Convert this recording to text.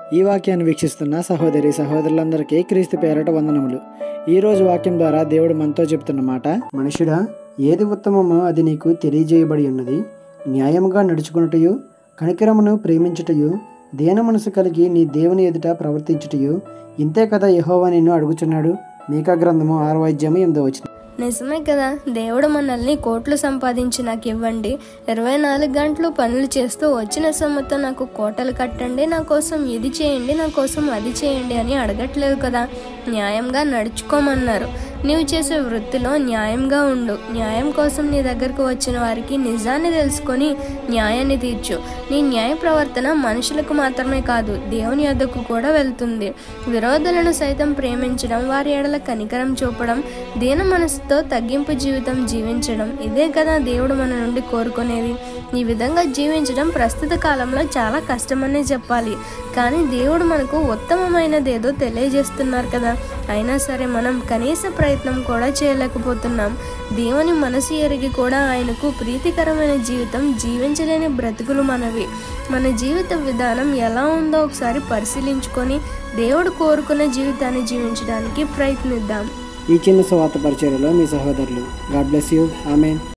ఈ వాక్యాన్ని వీక్షిస్తున్న సహోదరి సహోదరులందరికీ క్రీస్తు పేరట వందనములు ఈ రోజు వాక్యం ద్వారా దేవుడు మనతో చెప్తున్న మాట మనుషుడా ఏది ఉత్తమమో అది నీకు తెలియజేయబడి ఉన్నది న్యాయముగా నడుచుకున్నటయు కనికరమును ప్రేమించుటయు దేన మనసు కలిగి నీ దేవుని ఎదుట ప్రవర్తించుటయు ఇంతే కదా యెహోవా నిన్ను అడుగుచున్నాడు మీకా గ్రంథము ఆరు వైద్యము ఎనిమిదో వచ్చిన నిజమే కదా దేవుడు మనల్ని కోట్లు సంపాదించి నాకు ఇవ్వండి ఇరవై నాలుగు గంటలు పనులు చేస్తూ వచ్చిన సొమ్ముతో నాకు కోటలు కట్టండి నా కోసం ఇది చేయండి నా కోసం అది చేయండి అని అడగట్లేదు కదా న్యాయంగా నడుచుకోమన్నారు నీవు చేసే వృత్తిలో న్యాయంగా ఉండు న్యాయం కోసం నీ దగ్గరకు వచ్చిన వారికి నిజాన్ని తెలుసుకొని న్యాయాన్ని తీర్చు నీ న్యాయ ప్రవర్తన మనుషులకు మాత్రమే కాదు దేవుని యొద్దకు కూడా వెళ్తుంది విరోధులను సైతం ప్రేమించడం వారి ఎడల కనికరం చూపడం దీన మనసుతో తగ్గింపు జీవితం జీవించడం ఇదే కదా దేవుడు మన నుండి కోరుకునేది ఈ విధంగా జీవించడం ప్రస్తుత కాలంలో చాలా కష్టమనే చెప్పాలి కానీ దేవుడు మనకు ఉత్తమమైనదేదో తెలియజేస్తున్నారు కదా అయినా సరే మనం కనీస ప్రయత్నం కూడా చేయలేకపోతున్నాం దేవుని మనసు ఎరిగి కూడా ఆయనకు ప్రీతికరమైన జీవితం జీవించలేని బ్రతుకులు మనవి మన జీవిత విధానం ఎలా ఉందో ఒకసారి పరిశీలించుకొని దేవుడు కోరుకున్న జీవితాన్ని జీవించడానికి ప్రయత్నిద్దాం ఈ చిన్న స్వాత పరిచర్యలో మీ సహోదరులు గాడ్ బ్లెస్ యూ ఆమెన్